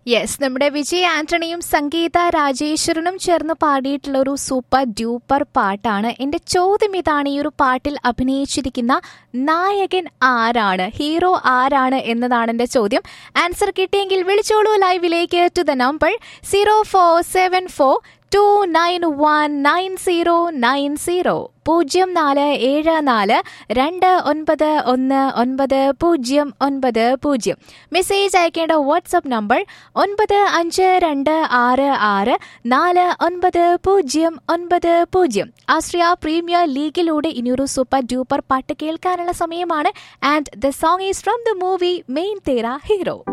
yes നമ്മുടെ വിജയ് ആന്റണിയും സംഗീത രാജേശ്വരനും ചേർന്ന് പാടിയിട്ടുള്ള ഒരു സൂപ്പർ ഡ്യൂപ്പർ പാട്ടാണ് എന്റെ ചോദ്യം ഇതാണ് ഈ ഒരു പാട്ടിൽ അഭിനയിച്ചിരിക്കുന്ന നായകൻ ആരാണ് ഹീറോ ആരാണ് എന്നതാണ് എന്റെ ചോദ്യം ആൻസർ കിട്ടിയെങ്കിൽ വിളിച്ചോളൂ ലൈവിലേക്ക് to the number zero four seven four two nine one nine zero nine zero പൂജ്യം നാല് ഏഴ് നാല് രണ്ട് ഒൻപത് ഒന്ന് ഒൻപത് പൂജ്യം ഒൻപത് പൂജ്യം മെസ്സേജ് അയക്കേണ്ട വാട്സപ്പ് നമ്പർ ഒൻപത് അഞ്ച് രണ്ട് ആറ് ആറ് നാല് ഒൻപത് പൂജ്യം ഒൻപത് പൂജ്യം ആശ്രിയ പ്രീമിയർ ലീഗിലൂടെ ഇനിയൊരു സൂപ്പർ ഡ്യൂപ്പർ പാട്ട് കേൾക്കാനുള്ള സമയമാണ് and the song is from the movie Main Tera hero